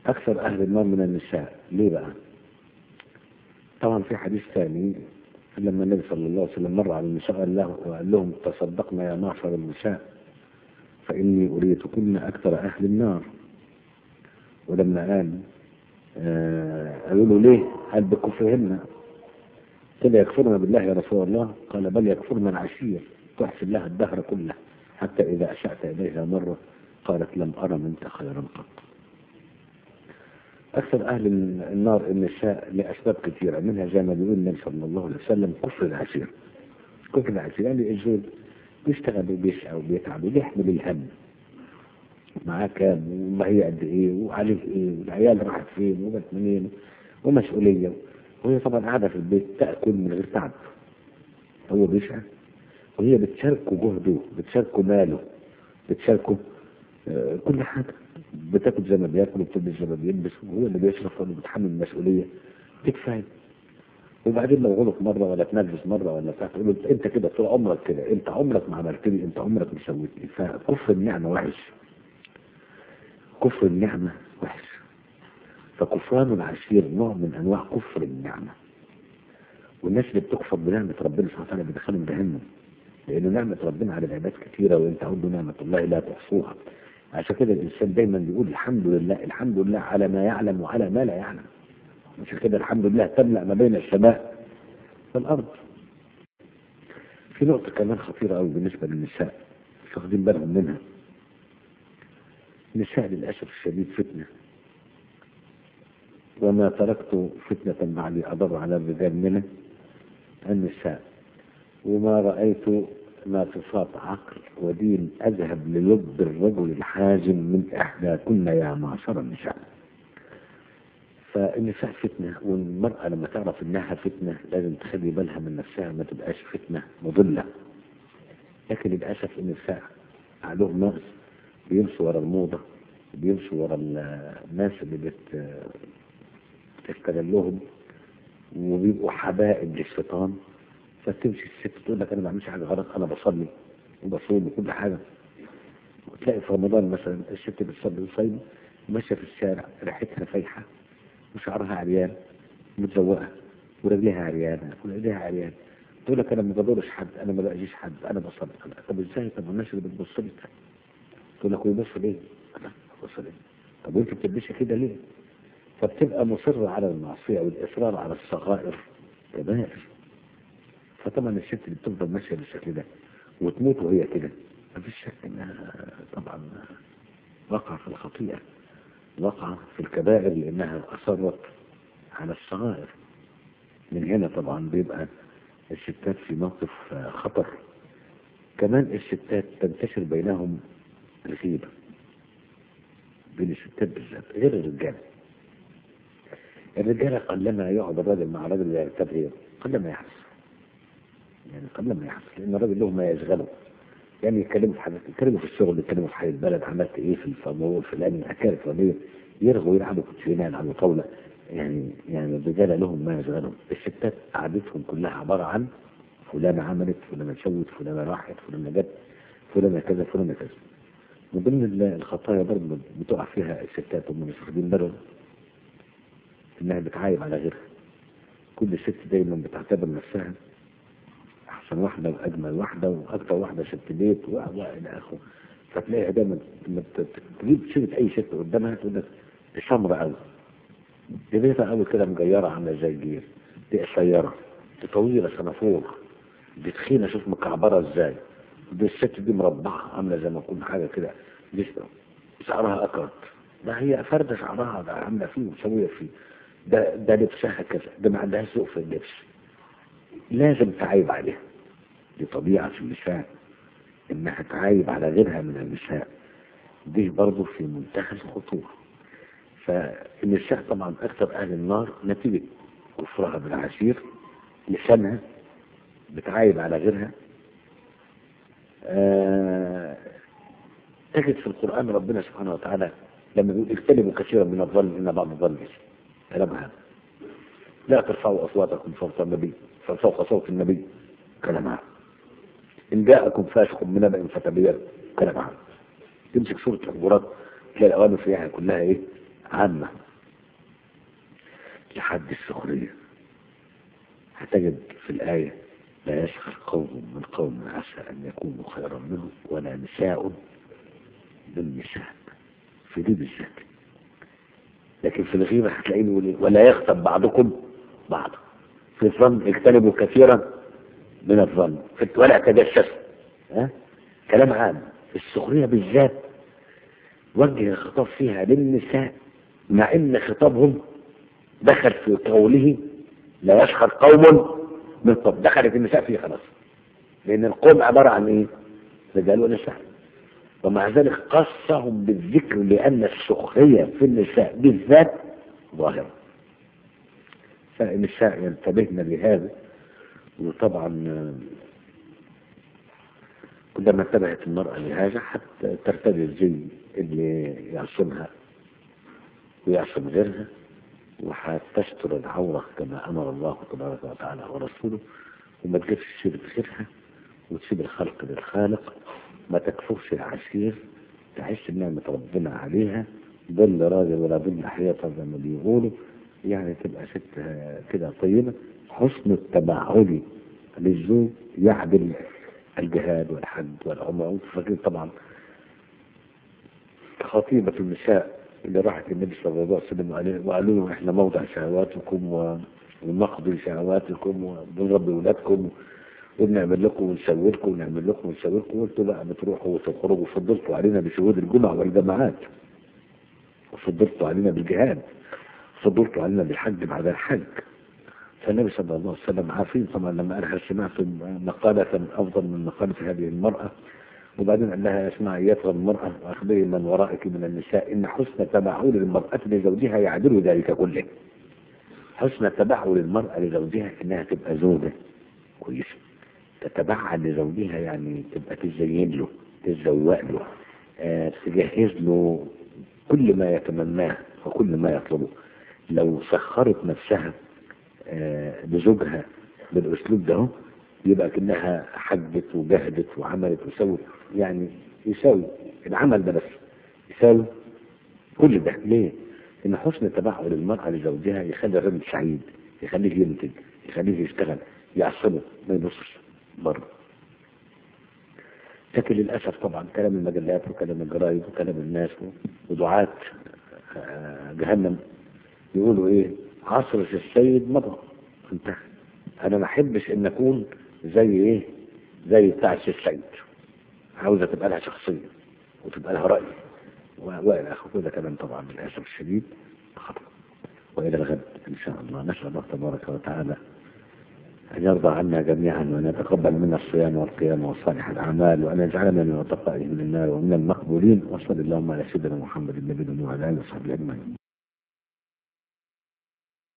أكثر أهل النار من النساء ليه بقى؟ طبعا في حديث ثاني لما النبي صلى الله عليه وسلم مر على النساء قال, له وقال لهم تصدقنا يا معشر النساء فإني أريتكن أكثر أهل النار ولما قال آه قالوا له ليه؟ قال بكفرهن قيل يكفرن بالله يا رسول الله قال بل يكفرن العشير تحسن لها الدهر كله حتى إذا أشأت إليها مرة قالت لم أرى منك خيرا قط أكثر أهل النار النساء لأسباب كثيرة منها زي ما بيقول النبي صلى الله عليه وسلم كفر العشير كفر العشير يعني الزوج بيشتغل وبيسعى وبيتعب وبيحمل الهم معاه كام وما هي قد ايه وعليه ايه والعيال راحت فين وجت منين ومسؤولية وهي طبعا قاعدة في البيت تأكل من غير تعب هو بيسعى وهي بتشاركه جهده بتشاركه ماله بتشاركه آه كل حاجة بتاكل زي ما بياكل وبتلبس زي ما بيلبس وهو اللي بيصرف ولا بيتحمل المسؤولية تكفى وبعدين لو غلط مرة ولا تنرفز مرة ولا بتاع تقول له انت كده طول عمرك كده انت عمرك ما عملت لي انت عمرك ما سويت لي فكفر النعمة وحش كفر النعمة وحش فكفران العشير نوع من انواع كفر النعمة والناس اللي بتكفر بنعمة ربنا سبحانه وتعالى بيدخلهم جهنم لأن نعمة ربنا على العباد كثيرة وإن تعودوا نعمة الله لا تحصوها عشان كده الإنسان دايما بيقول الحمد لله الحمد لله على ما يعلم وعلى ما لا يعلم عشان كده الحمد لله تملأ ما بين السماء والأرض في نقطة كمان خطيرة أوي بالنسبة للنساء مش واخدين بالهم منها النساء للأسف الشديد فتنة وما تركت فتنة بعدي أضر على الرجال منه النساء وما رأيت ناقصات عقل ودين أذهب للب الرجل الحازم من إحداكن يا معشر النساء فالنساء فتنة والمرأة لما تعرف إنها فتنة لازم تخلي بالها من نفسها ما تبقاش فتنة مضلة لكن للأسف النساء عقلهم ناقص بيمشوا ورا الموضة بيمشوا ورا الناس اللي بت بتستغلهم وبيبقوا حبائب للشيطان فتمشي الست تقول لك انا ما بعملش حاجه غلط انا بصلي وبصوم وكل حاجه وتلاقي في رمضان مثلا الست بتصلي وصايمه ماشيه في الشارع ريحتها فايحه وشعرها عريان متزوقه ورجليها عريانه ورجليها عريان تقول لك انا ما بدورش حد انا ما باجيش حد انا بصلي طب ازاي طب الناس اللي بتبص لي تقول لك ويبص ليه؟ انا ببص ليه؟ طب وانت بتلبسي كده ليه؟ فبتبقى مصرة على المعصية والإصرار على الصغائر كبائر فطبعا الست اللي بتفضل ماشية بالشكل ده وتموت وهي كده مفيش شك انها طبعا وقع في الخطيئة وقع في الكبائر لانها اصرت على الصغائر من هنا طبعا بيبقى الستات في موقف خطر كمان الستات تنتشر بينهم الغيبة بين الستات بالذات غير الرجال الرجالة قلما يقعد الراجل مع راجل يرتب غيره قلما يحدث يعني قبل ما يحصل لان الراجل له ما يشغله يعني يتكلموا في حاجات يتكلموا في الشغل يتكلموا في حي البلد عملت ايه في الموضوع الفلاني الحكايه الفلانيه يرغوا يلعبوا كوتشينه يلعبوا طاوله يعني يعني الرجال لهم ما يشغلهم الستات قعدتهم كلها عباره عن فلانه عملت فلانه سوت فلانه راحت فلانه جت فلانه كذا فلانه كذا من ضمن الخطايا برضه بتقع فيها الستات هم مش واخدين بالهم انها بتعايب على غيرها كل ست دايما بتعتبر نفسها احسن واحده واجمل واحده واكثر واحده ست بيت والى اخره فتلاقيها دايما لما تجيب سيره اي ست قدامها تقول لك دي سمرة قوي دي بيضة قوي كده مجيرة عاملة زي الجير دي قصيرة دي طويلة سنافور دي تخينة شوف مكعبرة ازاي دي الست دي مربعة عاملة زي ما تكون حاجة كده جسم شعرها أكرت ده هي فردة شعرها ده عاملة فيه ومسوية فيه ده ده لبسها كذا ده ما عندهاش ذوق في اللبس لازم تعايب عليها دي طبيعة في النساء انها تعايب على غيرها من النساء دي برضه في منتهى الخطورة فالنساء طبعا اكثر اهل النار نتيجة كفرها بالعشير لسانها بتعايب على غيرها آه تجد في القرآن ربنا سبحانه وتعالى لما بيقول اجتنبوا كثيرا من الظن ان بعض الظن كلام هذا لا ترفعوا اصواتكم فوق النبي فوق صوت النبي كلام هذا إن جاءكم فاسق بنبأ فتبين كلام عام تمسك سورة الحجرات تلاقي الأوامر فيها كلها إيه عامة لحد السخرية هتجد في الآية لا يسخر قوم من قوم عسى أن يكونوا خيرا منهم ولا نساء من نساء في دي بالذات لكن في الغيبة هتلاقيه بيقول إيه؟ ولا يغتب بعضكم بعضا في الظن اجتنبوا كثيرا من الظن في ولا تجسسوا ها كلام عام في السخرية بالذات وجه الخطاب فيها للنساء مع ان خطابهم دخل في قوله لا يسخر قوم من قوم دخلت النساء فيه خلاص لان القوم عبارة عن ايه رجال ونساء ومع ذلك قصهم بالذكر لان السخرية في النساء بالذات ظاهرة فالنساء ينتبهن لهذا وطبعا كلما انتبهت المرأة لهذا حتى ترتدي الزي اللي يعصمها ويعصم غيرها وهتستر العورة كما أمر الله تبارك وتعالى ورسوله وما تجيبش سيرة غيرها وتسيب الخلق للخالق ما تكفرش العسير تحس انها متربنا عليها ظل راجل ولا ظل حيطة زي ما بيقولوا يعني تبقى ست كده طيبة حسن التبعل للزوج يعدل الجهاد والحج والعمرة فاكرين طبعا خطيبة النساء اللي راحت النبي صلى الله عليه وسلم وقالوا له احنا موضع شهواتكم ونقضي شهواتكم ونربي ولادكم وبنعمل لكم ونسوي لكم ونعمل لكم ونسوي لكم قلتوا بقى بتروحوا وتخرجوا فضلتوا علينا بشهود الجمعة والجماعات وفضلتوا علينا بالجهاد فضلتوا علينا بالحج بعد الحج فالنبي صلى الله عليه وسلم عارفين طبعا لما قالها سمعت مقالة أفضل من مقالة هذه المرأة وبعدين قال لها اسمعي ايتها المرأة واخبري من ورائك من النساء ان حسن تبعل المرأة لزوجها يعدل ذلك كله حسن تبعل المرأة لزوجها انها تبقى زوجة كويسة تتبعل لزوجها يعني تبقى تزين له تزوق له آه تجهز له كل ما يتمناه وكل ما يطلبه لو سخرت نفسها آه لزوجها بالاسلوب ده يبقى كأنها حجت وجهدت وعملت وسوت يعني يساوي العمل ده بس يساوي كل ده ليه؟ ان حسن تبعل المرأة لزوجها يخلي الرجل سعيد يخليه ينتج يخليه يشتغل يعصبه ما يبصش بره لكن للأسف طبعا كلام المجلات وكلام الجرايد وكلام الناس ودعاة جهنم يقولوا ايه عصر السيد مضى انتهى انا ما احبش ان اكون زي ايه زي بتاع السيد عاوزة تبقى لها شخصية وتبقى لها رأي والى اخره ده كلام طبعا للاسف الشديد خطأ والى الغد ان شاء الله نسال الله تبارك وتعالى أن يرضى عنا جميعا وأن يتقبل منا الصيام والقيام وصالح الأعمال وأن يجعلنا من وتقائه من النار ومن المقبولين وصلى اللهم على سيدنا محمد النبي وعلى آله وصحبه أجمعين